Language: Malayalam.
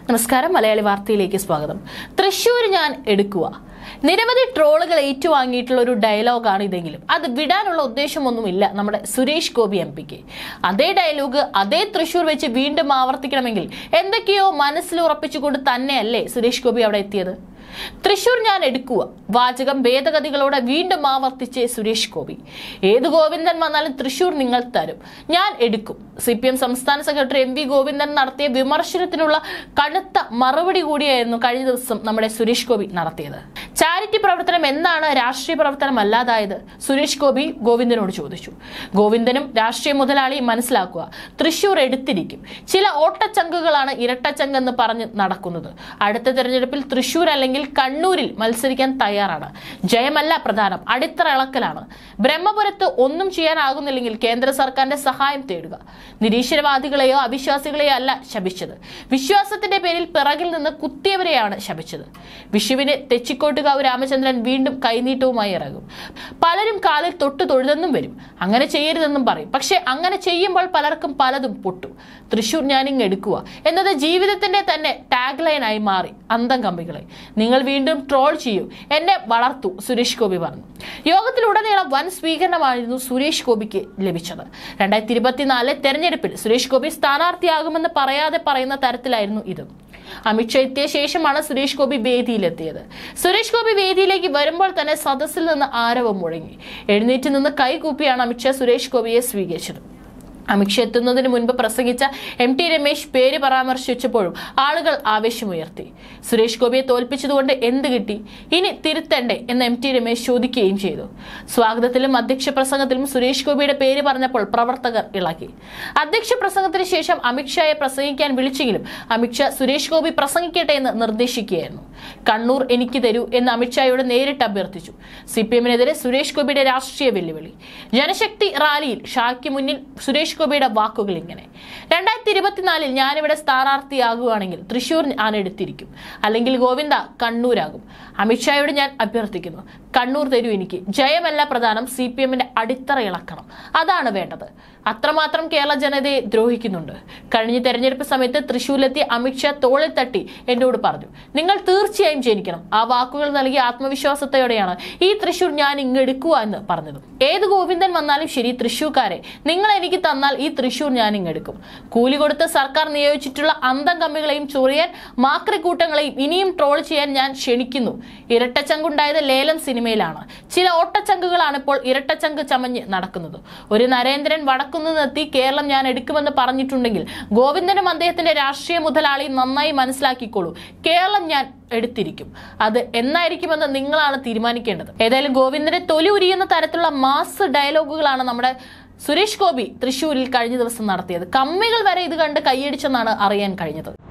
നമസ്കാരം മലയാളി വാർത്തയിലേക്ക് സ്വാഗതം തൃശൂർ ഞാൻ എടുക്കുക നിരവധി ട്രോളുകൾ ഏറ്റുവാങ്ങിയിട്ടുള്ള ഒരു ഡയലോഗാണ് ഇതെങ്കിലും അത് വിടാനുള്ള ഉദ്ദേശമൊന്നുമില്ല നമ്മുടെ സുരേഷ് ഗോപി എം പിക്ക് അതേ ഡയലോഗ് അതേ തൃശൂർ വെച്ച് വീണ്ടും ആവർത്തിക്കണമെങ്കിൽ എന്തൊക്കെയോ മനസ്സിൽ ഉറപ്പിച്ചുകൊണ്ട് തന്നെയല്ലേ സുരേഷ് ഗോപി അവിടെ എത്തിയത് തൃശൂർ ഞാൻ എടുക്കുക വാചകം ഭേദഗതികളോടെ വീണ്ടും ആവർത്തിച്ച് സുരേഷ് ഗോപി ഏത് ഗോവിന്ദൻ വന്നാലും തൃശൂർ നിങ്ങൾ തരും ഞാൻ എടുക്കും സി പി എം സംസ്ഥാന സെക്രട്ടറി എം വി ഗോവിന്ദൻ നടത്തിയ വിമർശനത്തിനുള്ള കടുത്ത മറുപടി കൂടിയായിരുന്നു കഴിഞ്ഞ ദിവസം നമ്മുടെ സുരേഷ് ഗോപി നടത്തിയത് ചാരിറ്റി പ്രവർത്തനം എന്താണ് രാഷ്ട്രീയ പ്രവർത്തനം അല്ലാതായത് സുരേഷ് ഗോപി ഗോവിന്ദനോട് ചോദിച്ചു ഗോവിന്ദനും രാഷ്ട്രീയ മുതലാളിയും മനസ്സിലാക്കുക തൃശൂർ എടുത്തിരിക്കും ചില ഓട്ടച്ചങ്കുകളാണ് ഇരട്ടച്ചങ്കെന്ന് പറഞ്ഞ് നടക്കുന്നത് അടുത്ത തെരഞ്ഞെടുപ്പിൽ തൃശൂർ അല്ലെങ്കിൽ കണ്ണൂരിൽ മത്സരിക്കാൻ തയ്യാറാണ് ജയമല്ല പ്രധാനം അടിത്തറ ഇളക്കലാണ് ബ്രഹ്മപുരത്ത് ഒന്നും ചെയ്യാനാകുന്നില്ലെങ്കിൽ കേന്ദ്ര സർക്കാരിന്റെ സഹായം തേടുക നിരീശ്വരവാദികളെയോ അവിശ്വാസികളെയോ അല്ല ശപിച്ചത് വിശ്വാസത്തിന്റെ പേരിൽ പിറകിൽ നിന്ന് കുത്തിയവരെയാണ് ശപിച്ചത് വിഷുവിന് തെച്ചിക്കോട്ടുകാവ് രാമചന്ദ്രൻ വീണ്ടും കൈനീട്ടവുമായി ഇറങ്ങും പലരും കാലിൽ തൊട്ട് തൊഴുതെന്നും വരും അങ്ങനെ ചെയ്യരുതെന്നും പറയും പക്ഷെ അങ്ങനെ ചെയ്യുമ്പോൾ പലർക്കും പലതും പൊട്ടും തൃശൂർ ഞാനിങ് എടുക്കുക എന്നത് ജീവിതത്തിന്റെ തന്നെ ടാഗ് ലൈനായി മാറി അന്തം കമ്പികളെ നിങ്ങൾ വീണ്ടും ട്രോൾ ചെയ്യൂ എന്നെ വളർത്തു സുരേഷ് ഗോപി പറഞ്ഞു യോഗത്തിലുടനീളം വൻ സ്വീകരണമായിരുന്നു സുരേഷ് ഗോപിക്ക് ലഭിച്ചത് രണ്ടായിരത്തി ഇരുപത്തിനാലിലെ തെരഞ്ഞെടുപ്പിൽ സുരേഷ് ഗോപി സ്ഥാനാർത്ഥിയാകുമെന്ന് പറയാതെ പറയുന്ന തരത്തിലായിരുന്നു ഇത് അമിത്ഷാ എത്തിയ ശേഷമാണ് സുരേഷ് ഗോപി വേദിയിലെത്തിയത് സുരേഷ് ഗോപി വേദിയിലേക്ക് വരുമ്പോൾ തന്നെ സദസ്സിൽ നിന്ന് ആരവം മുഴങ്ങി എഴുന്നേറ്റ് നിന്ന് കൈകൂപ്പിയാണ് അമിത്ഷാ സുരേഷ് ഗോപിയെ സ്വീകരിച്ചത് അമിത്ഷാ എത്തുന്നതിന് മുൻപ് പ്രസംഗിച്ച എം ടി രമേശ് പേര് പരാമർശിച്ചപ്പോഴും ആളുകൾ ആവേശമുയർത്തി സുരേഷ് ഗോപിയെ തോൽപ്പിച്ചതുകൊണ്ട് എന്ത് കിട്ടി ഇനി തിരുത്തണ്ടേ എന്ന് എം ടി രമേശ് ചോദിക്കുകയും ചെയ്തു സ്വാഗതത്തിലും അധ്യക്ഷ പ്രസംഗത്തിലും സുരേഷ് ഗോപിയുടെ പേര് പറഞ്ഞപ്പോൾ പ്രവർത്തകർ ഇളക്കി അധ്യക്ഷ പ്രസംഗത്തിന് ശേഷം അമിത്ഷായെ പ്രസംഗിക്കാൻ വിളിച്ചെങ്കിലും അമിത്ഷാ സുരേഷ് ഗോപി പ്രസംഗിക്കട്ടെ എന്ന് നിർദ്ദേശിക്കുകയായിരുന്നു കണ്ണൂർ എനിക്ക് തരൂ എന്ന് അമിത്ഷായോട് നേരിട്ട് അഭ്യർത്ഥിച്ചു സി പി എമ്മിനെതിരെ സുരേഷ് ഗോപിയുടെ രാഷ്ട്രീയ വെല്ലുവിളി ജനശക്തി റാലിയിൽ ഷായ്ക്ക് മുന്നിൽ സുരേഷ് ഗോപിയുടെ വാക്കുകൾ ഇങ്ങനെ രണ്ടായിരത്തി ഇരുപത്തിനാലിൽ ഞാനിവിടെ സ്ഥാനാർത്ഥിയാകുകയാണെങ്കിൽ തൃശൂർ ഞാൻ എടുത്തിരിക്കും അല്ലെങ്കിൽ ഗോവിന്ദ കണ്ണൂരാകും അമിത്ഷായോട് ഞാൻ അഭ്യർത്ഥിക്കുന്നു കണ്ണൂർ തരൂ എനിക്ക് ജയമല്ല പ്രധാനം സി പി എമ്മിന്റെ അടിത്തറ ഇളക്കണം അതാണ് വേണ്ടത് അത്രമാത്രം കേരള ജനതയെ ദ്രോഹിക്കുന്നുണ്ട് കഴിഞ്ഞ തെരഞ്ഞെടുപ്പ് സമയത്ത് തൃശൂരിലെത്തിയ അമിത്ഷാ തോളിൽ തട്ടി എന്നോട് പറഞ്ഞു നിങ്ങൾ തീർച്ചയായും ജനിക്കണം ആ വാക്കുകൾ നൽകിയ ആത്മവിശ്വാസത്തോടെയാണ് ഈ തൃശൂർ ഞാൻ ഇങ്ങെടുക്കുക എന്ന് പറഞ്ഞത് ഏത് ഗോവിന്ദൻ വന്നാലും ശരി തൃശൂർക്കാരെ നിങ്ങൾ എനിക്ക് തന്നാൽ ഈ തൃശൂർ ഞാൻ ഇങ്ങെടുക്കും കൂലി കൊടുത്ത് സർക്കാർ നിയോഗിച്ചിട്ടുള്ള അന്തം കമ്മികളെയും ചൊറിയാൻ മാക്രിക്കൂട്ടങ്ങളെയും ഇനിയും ട്രോൾ ചെയ്യാൻ ഞാൻ ക്ഷണിക്കുന്നു ഇരട്ടച്ചങ്കുണ്ടായത് ലേലം സിനിമയിലാണ് ചില ഓട്ടച്ചങ്കുകളാണ് ഇപ്പോൾ ഇരട്ടച്ചങ്ക് ചമഞ്ഞ് നടക്കുന്നത് ഒരു നരേന്ദ്രൻ വടക്കുനിന്നെത്തി കേരളം ഞാൻ എടുക്കുമെന്ന് പറഞ്ഞിട്ടുണ്ടെങ്കിൽ ഗോവിന്ദനും അദ്ദേഹത്തിന്റെ രാഷ്ട്രീയ മുതലാളി നന്നായി മനസ്സിലാക്കിക്കോളൂ കേരളം ഞാൻ എടുത്തിരിക്കും അത് എന്നായിരിക്കുമെന്ന് നിങ്ങളാണ് തീരുമാനിക്കേണ്ടത് ഏതായാലും ഗോവിന്ദനെ തൊലി ഉരിയുന്ന തരത്തിലുള്ള മാസ് ഡയലോഗുകളാണ് നമ്മുടെ സുരേഷ് ഗോപി തൃശൂരിൽ കഴിഞ്ഞ ദിവസം നടത്തിയത് കമ്മികൾ വരെ ഇത് കണ്ട് കൈയടിച്ചെന്നാണ് അറിയാൻ കഴിഞ്ഞത്